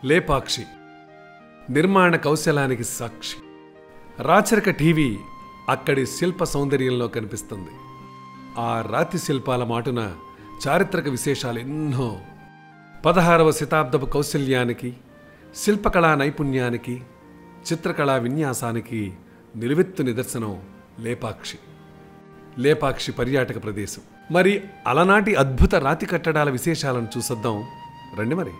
లేపాక్షి నిర్మాణ కౌశలానికి సాక్షి రాచరిక టీవీ అక్కడి శిల్ప సౌందర్యంలో కనిపిస్తుంది ఆ రాతి శిల్పాల మాటున చారిత్రక విశేషాలు ఎన్నో పదహారవ శతాబ్దపు కౌశల్యానికి శిల్పకళా నైపుణ్యానికి చిత్రకళా విన్యాసానికి నిలువెత్తు నిదర్శనం లేపాక్షి లేపాక్షి పర్యాటక ప్రదేశం మరి అలనాటి అద్భుత రాతి కట్టడాల విశేషాలను చూసొద్దాం రండి మరి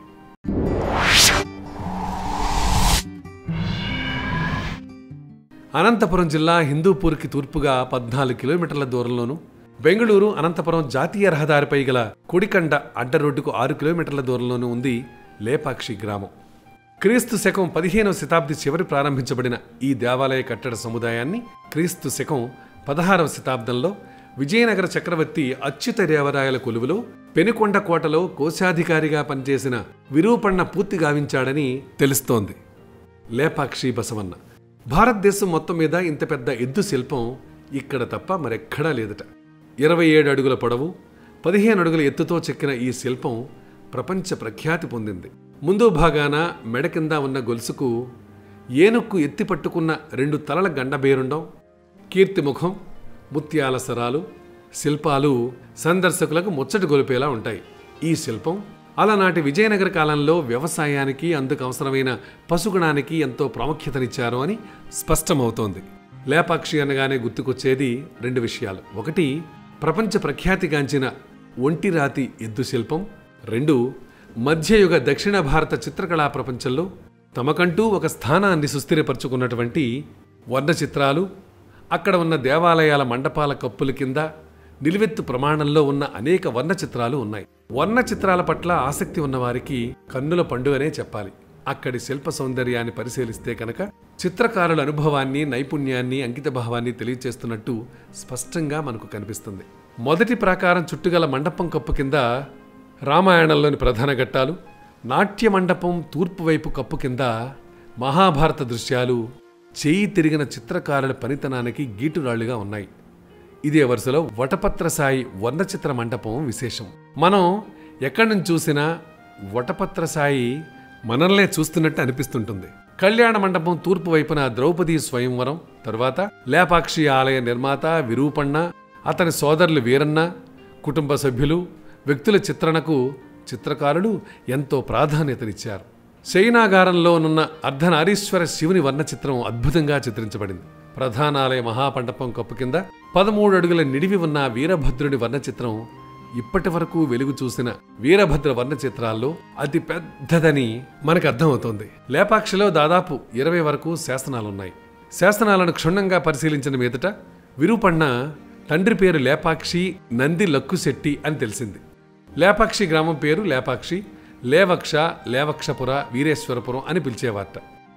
అనంతపురం జిల్లా హిందూపూర్కి తూర్పుగా పద్నాలుగు కిలోమీటర్ల దూరంలోను బెంగళూరు అనంతపురం జాతీయ రహదారిపై గల కుడికండ అడ్డ రోడ్డుకు ఆరు కిలోమీటర్ల దూరంలోనూ ఉంది లేపాక్షి గ్రామం క్రీస్తు శకం పదిహేనవ శతాబ్ది చివరి ప్రారంభించబడిన ఈ దేవాలయ కట్టడ సముదాయాన్ని క్రీస్తు శకం పదహారవ శతాబ్దంలో విజయనగర చక్రవర్తి అచ్యుత దేవరాయల కొలువులో పెనుకొండ కోటలో కోశాధికారిగా పనిచేసిన విరూపణ్ణ పూర్తి గావించాడని తెలుస్తోంది లేపాక్షి బసవన్న భారతదేశం మొత్తం మీద ఇంత పెద్ద ఎద్దు శిల్పం ఇక్కడ తప్ప మరెక్కడా లేదట ఇరవై ఏడు అడుగుల పొడవు పదిహేను అడుగుల ఎత్తుతో చెక్కిన ఈ శిల్పం ప్రపంచ ప్రఖ్యాతి పొందింది ముందు భాగాన మెడ కింద ఉన్న గొలుసుకు ఏనుక్కు ఎత్తి పట్టుకున్న రెండు తలల గండబేరుండం కీర్తిముఖం ముత్యాల సరాలు శిల్పాలు సందర్శకులకు ముచ్చట గొలిపేలా ఉంటాయి ఈ శిల్పం అలనాటి విజయనగర కాలంలో వ్యవసాయానికి అందుకు అవసరమైన పశుగుణానికి ఎంతో ప్రాముఖ్యతనిచ్చారు అని స్పష్టమవుతోంది లేపాక్షి అనగానే గుర్తుకొచ్చేది రెండు విషయాలు ఒకటి ప్రపంచ ప్రఖ్యాతిగాంచిన ఒంటిరాతి ఎద్దు శిల్పం రెండు మధ్యయుగ దక్షిణ భారత చిత్రకళా ప్రపంచంలో తమకంటూ ఒక స్థానాన్ని సుస్థిరపరచుకున్నటువంటి వర్ణ చిత్రాలు అక్కడ ఉన్న దేవాలయాల మండపాల కప్పుల కింద నిలువెత్తు ప్రమాణంలో ఉన్న అనేక వర్ణ చిత్రాలు ఉన్నాయి వర్ణ చిత్రాల పట్ల ఆసక్తి ఉన్నవారికి కన్నుల పండుగనే చెప్పాలి అక్కడి శిల్ప సౌందర్యాన్ని పరిశీలిస్తే కనుక చిత్రకారుల అనుభవాన్ని నైపుణ్యాన్ని అంకితభావాన్ని తెలియచేస్తున్నట్టు స్పష్టంగా మనకు కనిపిస్తుంది మొదటి ప్రాకారం చుట్టుగల మండపం కప్పు కింద రామాయణంలోని ప్రధాన ఘట్టాలు నాట్య మండపం తూర్పు వైపు కప్పు కింద మహాభారత దృశ్యాలు చేయి తిరిగిన చిత్రకారుల పనితనానికి గీటురాళ్లుగా ఉన్నాయి ఇదే వరుసలో వటపత్ర సాయి వర్ణచిత్ర మండపం విశేషం మనం ఎక్కడి నుంచి చూసినా వటపత్ర సాయి మనల్నే చూస్తున్నట్టు అనిపిస్తుంటుంది కళ్యాణ మండపం తూర్పు వైపున ద్రౌపది స్వయంవరం తరువాత లేపాక్షి ఆలయ నిర్మాత విరూపಣ್ణ అతని సోదరులు వీరన్న కుటుంబ సభ్యులు వ్యక్తుల చిత్రణకు చిత్రకారులు ఎంతో ప్రాధాన్యతనిచ్చారు శయనాగారంలోనున్న అర్ధనారీశ్వర శివుని వర్ణ చిత్రం అద్భుతంగా చిత్రించబడింది ప్రధానాలయ మహాపండపం కప్పు కింద పదమూడు అడుగుల నిడివి ఉన్న వీరభద్రుని వర్ణ చిత్రం ఇప్పటి వరకు వెలుగు చూసిన వీరభద్ర వర్ణ చిత్రాల్లో అతి పెద్దదని మనకు అర్థమవుతోంది లేపాక్షిలో దాదాపు ఇరవై వరకు శాసనాలున్నాయి శాసనాలను క్షుణ్ణంగా పరిశీలించిన మీదట విరూపಣ್ణ తండ్రి పేరు లేపాక్షి నంది లక్కుశెట్టి అని తెలిసింది లేపాక్షి గ్రామం పేరు లేపాక్షి లేవక్ష లేవక్షపుర వీరేశ్వరపురం అని పిలిచేవారట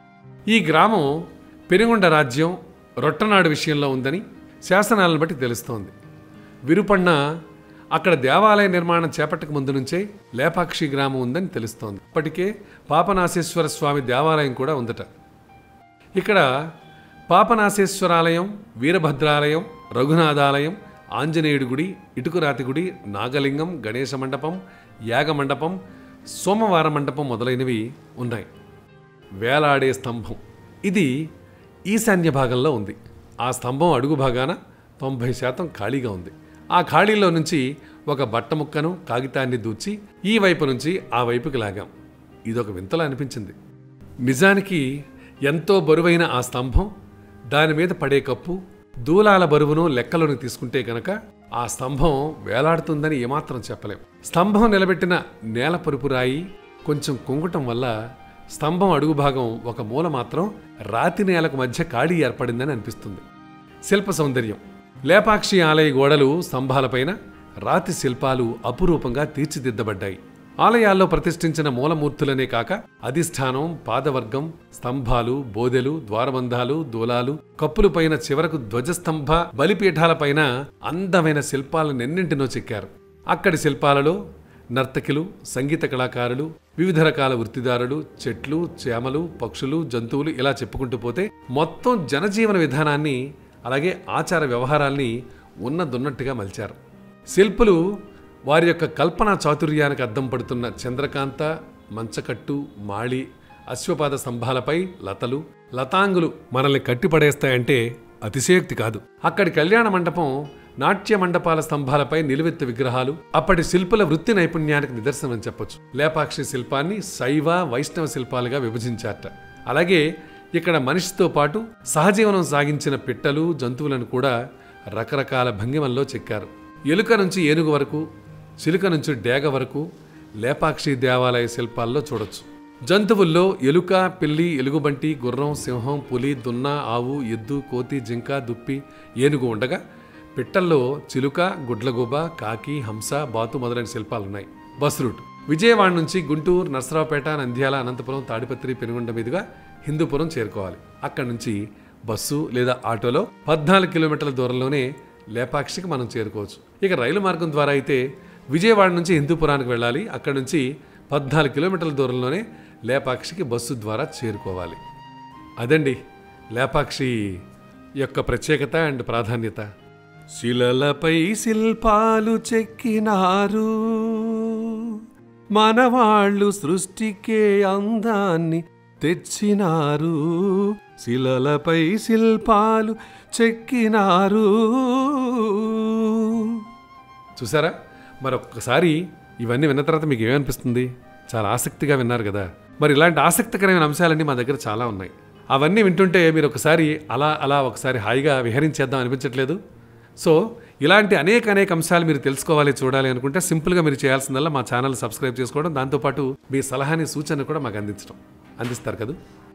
ఈ గ్రామం పెనుగొండ రాజ్యం రొట్టనాడు విషయంలో ఉందని శాసనాలను బట్టి తెలుస్తోంది విరుపಣ್ణ అక్కడ దేవాలయ నిర్మాణం చేపట్టక ముందు నుంచే లేపాక్షి గ్రామం ఉందని తెలుస్తోంది ఇప్పటికే పాపనాశేశ్వర స్వామి దేవాలయం కూడా ఉందట ఇక్కడ పాపనాశేశ్వరాలయం వీరభద్రాలయం రఘునాథాలయం ఆంజనేయుడి గుడి ఇటుకురాతి గుడి నాగలింగం గణేశ మండపం యాగ మండపం సోమవార మండపం మొదలైనవి ఉన్నాయి వేలాడే స్తంభం ఇది ఈశాన్య భాగంలో ఉంది ఆ స్తంభం అడుగు భాగాన తొంభై శాతం ఖాళీగా ఉంది ఆ ఖాళీలో నుంచి ఒక బట్ట ముక్కను కాగితాన్ని దూచి ఈ వైపు నుంచి ఆ వైపుకి లాగాం ఇదొక వింతలా అనిపించింది నిజానికి ఎంతో బరువైన ఆ స్తంభం దాని మీద పడే కప్పు దూలాల బరువును లెక్కలోకి తీసుకుంటే గనక ఆ స్తంభం వేలాడుతుందని ఏమాత్రం చెప్పలేం స్తంభం నిలబెట్టిన నేల పరుపు రాయి కొంచెం కుంగటం వల్ల స్తంభం అడుగు భాగం ఒక మూల మాత్రం రాతి నేలకు మధ్య ఖాళీ ఏర్పడిందని అనిపిస్తుంది శిల్ప సౌందర్యం లేపాక్షి ఆలయ గోడలు స్తంభాలపైన రాతి శిల్పాలు అపురూపంగా తీర్చిదిద్దబడ్డాయి ఆలయాల్లో ప్రతిష్ఠించిన మూలమూర్తులనే కాక అధిష్టానం పాదవర్గం స్తంభాలు బోదెలు ద్వారబంధాలు దూలాలు కప్పులపైన చివరకు ధ్వజస్తంభ బలిపీఠాలపైన అందమైన శిల్పాలనెన్నింటినో చెక్కారు అక్కడి శిల్పాలలో నర్తకిలు సంగీత కళాకారులు వివిధ రకాల వృత్తిదారులు చెట్లు చేమలు పక్షులు జంతువులు ఇలా చెప్పుకుంటూ పోతే మొత్తం జనజీవన విధానాన్ని అలాగే ఆచార వ్యవహారాల్ని ఉన్నదున్నట్టుగా మలిచారు శిల్పులు వారి యొక్క కల్పనా చాతుర్యానికి అద్దం పడుతున్న చంద్రకాంత మంచకట్టు మాళి అశ్వపాద స్తంభాలపై లతలు లతాంగులు మనల్ని కట్టిపడేస్తాయంటే అతిశయోక్తి కాదు అక్కడి కళ్యాణ మండపం నాట్య మండపాల స్తంభాలపై నిలువెత్తు విగ్రహాలు అప్పటి శిల్పుల వృత్తి నైపుణ్యానికి నిదర్శనం చెప్పొచ్చు లేపాక్షి శిల్పాన్ని శైవ వైష్ణవ శిల్పాలుగా విభజించారట అలాగే ఇక్కడ మనిషితో పాటు సహజీవనం సాగించిన పిట్టలు జంతువులను కూడా రకరకాల భంగిమల్లో చెక్కారు ఎలుక నుంచి ఏనుగు వరకు చిలుక నుంచి డేగ వరకు లేపాక్షి దేవాలయ శిల్పాల్లో చూడొచ్చు జంతువుల్లో ఎలుక పిల్లి ఎలుగుబంటి గుర్రం సింహం పులి దున్న ఆవు ఎద్దు కోతి జింక దుప్పి ఏనుగు ఉండగా పిట్టల్లో చిలుక గుడ్లగూబ కాకి హంస బాతు మొదలైన శిల్పాలున్నాయి బస్ రూట్ విజయవాడ నుంచి గుంటూరు నర్సరావుపేట నంద్యాల అనంతపురం తాడిపత్రి పెనుగొండ మీదుగా హిందూపురం చేరుకోవాలి అక్కడి నుంచి బస్సు లేదా ఆటోలో పద్నాలుగు కిలోమీటర్ల దూరంలోనే లేపాక్షికి మనం చేరుకోవచ్చు ఇక రైలు మార్గం ద్వారా అయితే విజయవాడ నుంచి హిందూపురానికి వెళ్ళాలి అక్కడి నుంచి పద్నాలుగు కిలోమీటర్ల దూరంలోనే లేపాక్షికి బస్సు ద్వారా చేరుకోవాలి అదండి లేపాక్షి యొక్క ప్రత్యేకత అండ్ ప్రాధాన్యత శిలలపై శిల్పాలు చెక్కినారు మనవాళ్ళు సృష్టికే అందాన్ని తెచ్చినారు శిలలపై శిల్పాలు చెక్కినారు చూసారా మరొక్కసారి ఇవన్నీ విన్న తర్వాత మీకు ఏమనిపిస్తుంది చాలా ఆసక్తిగా విన్నారు కదా మరి ఇలాంటి ఆసక్తికరమైన అంశాలన్నీ మా దగ్గర చాలా ఉన్నాయి అవన్నీ వింటుంటే మీరు ఒకసారి అలా అలా ఒకసారి హాయిగా విహరించేద్దాం అనిపించట్లేదు సో ఇలాంటి అనేక అనేక అంశాలు మీరు తెలుసుకోవాలి చూడాలి అనుకుంటే సింపుల్గా మీరు చేయాల్సిందల్లా మా ఛానల్ సబ్స్క్రైబ్ చేసుకోవడం దాంతోపాటు మీ సలహాని సూచన కూడా మాకు అందించడం అందిస్తారు కదా